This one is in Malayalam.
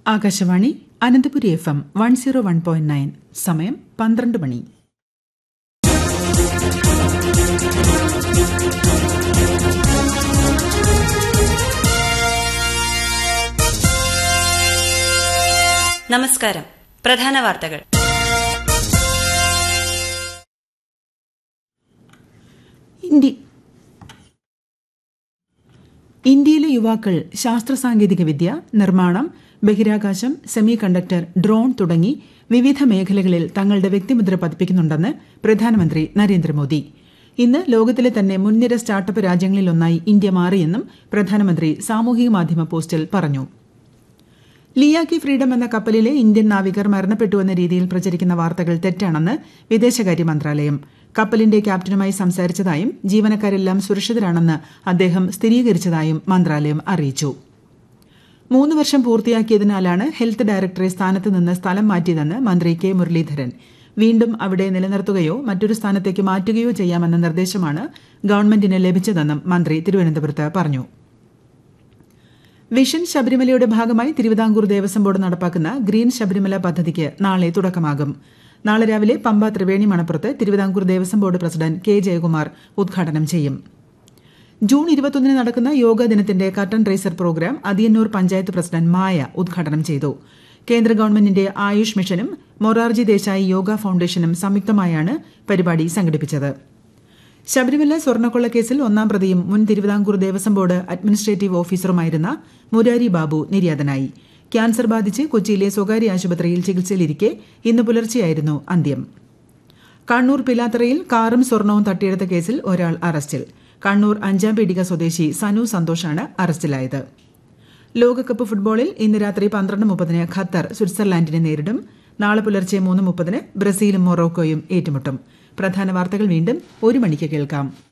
Akashvani Ananthapuri F M one zero one point nine സമയം പന്ത്രണ്ട് മണി നമസ്കാരം പ്രധാന വാർത്തകൾ ഇന്ത്യ ഇന്ത്യയിലെ യുവാക്കൾ ശാസ്ത്ര സാങ്കേതിക വിദ്യ നിർമ്മാണം ബഹിരാകാശം സെമി കണ്ടക്ടർ ഡ്രോൺ തുടങ്ങി വിവിധ മേഖലകളിൽ തങ്ങളുടെ വ്യക്തിമുദ്ര പതിപ്പിക്കുന്നുണ്ടെന്ന് പ്രധാനമന്ത്രി നരേന്ദ്രമോദി ഇന്ന് ലോകത്തിലെ തന്നെ മുൻനിര സ്റ്റാർട്ടപ്പ് രാജ്യങ്ങളിലൊന്നായി ഇന്ത്യ മാറിയെന്നും പ്രധാനമന്ത്രി സാമൂഹിക മാധ്യമ പോസ്റ്റിൽ പറഞ്ഞു ലിയാക്കി ഫ്രീഡം എന്ന കപ്പലിലെ ഇന്ത്യൻ നാവികർ മരണപ്പെട്ടുവെന്ന രീതിയിൽ പ്രചരിക്കുന്ന വാർത്തകൾ തെറ്റാണെന്ന് വിദേശകാര്യ മന്ത്രാലയം കപ്പലിന്റെ ക്യാപ്റ്റനുമായി സംസാരിച്ചതായും ജീവനക്കാരെല്ലാം സുരക്ഷിതരാണെന്ന് അദ്ദേഹം സ്ഥിരീകരിച്ചതായും മന്ത്രാലയം അറിയിച്ചു മൂന്ന് വർഷം പൂർത്തിയാക്കിയതിനാലാണ് ഹെൽത്ത് ഡയറക്ടറെ സ്ഥാനത്ത് നിന്ന് സ്ഥലം മാറ്റിയതെന്ന് മന്ത്രി കെ മുരളീധരൻ വീണ്ടും അവിടെ നിലനിർത്തുകയോ മറ്റൊരു സ്ഥാനത്തേക്ക് മാറ്റുകയോ ചെയ്യാമെന്ന നിർദ്ദേശമാണ് ഗവൺമെന്റിന് ലഭിച്ചതെന്നും മന്ത്രി തിരുവനന്തപുരത്ത് പറഞ്ഞു വിഷൻ ശബരിമലയുടെ ഭാഗമായി തിരുവിതാംകൂർ ദേവസ്വം ബോർഡ് നടപ്പാക്കുന്ന ഗ്രീൻ ശബരിമല പദ്ധതിക്ക് നാളെ തുടക്കമാകും നാളെ രാവിലെ പമ്പ ത്രിവേണി മണപ്പുറത്ത് Thiruvithamkoor Devaswom board president K Jayakumar ഉദ്ഘാടനം ചെയ്യും ജൂൺ ഇരുപത്തൊന്നിന് നടക്കുന്ന യോഗ ദിനത്തിന്റെ curtain raiser program Athiyannoor panchayat president Maya ഉദ്ഘാടനം ചെയ്തു കേന്ദ്ര ഗവൺമെന്റിന്റെ ആയുഷ് മിഷനും മൊറാർജി ദേശായി യോഗ ഫൌണ്ടേഷനും സംയുക്തമായാണ് പരിപാടി സംഘടിപ്പിച്ചത് ശബരിമല സ്വർണ്ണക്കൊള്ളക്കേസിൽ ഒന്നാം പ്രതിയും മുൻ തിരുവിതാംകൂർ ദേവസ്വം ബോർഡ് അഡ്മിനിസ്ട്രേറ്റീവ് ഓഫീസറുമായിരുന്ന മുരാരി ബാബു നിര്യാതനായി ക്യാൻസർ ബാധിച്ച് കൊച്ചിയിലെ സ്വകാര്യ ആശുപത്രിയിൽ ചികിത്സയിലിരിക്കെ ഇന്ന് പുലർച്ചെയായിരുന്നു അന്ത്യം കണ്ണൂർ പിലാത്തറയിൽ കാറും സ്വർണവും തട്ടിയെടുത്ത കേസിൽ ഒരാൾ അറസ്റ്റിൽ കണ്ണൂർ അഞ്ചാം പീടിക സ്വദേശി സനു സന്തോഷാണ് അറസ്റ്റിലായത് ലോകകപ്പ് ഫുട്ബോളിൽ ഇന്ന് രാത്രി പന്ത്രണ്ട് മുപ്പതിന് ഖത്തർ സ്വിറ്റ്സർലാൻഡിനെ നേരിടും നാളെ പുലർച്ചെ മൂന്ന് മുപ്പതിന് ബ്രസീലും മൊറോക്കോയും ഏറ്റുമുട്ടും പ്രധാന വാർത്തകൾ വീണ്ടും ഒരു മണിക്ക് കേൾക്കാം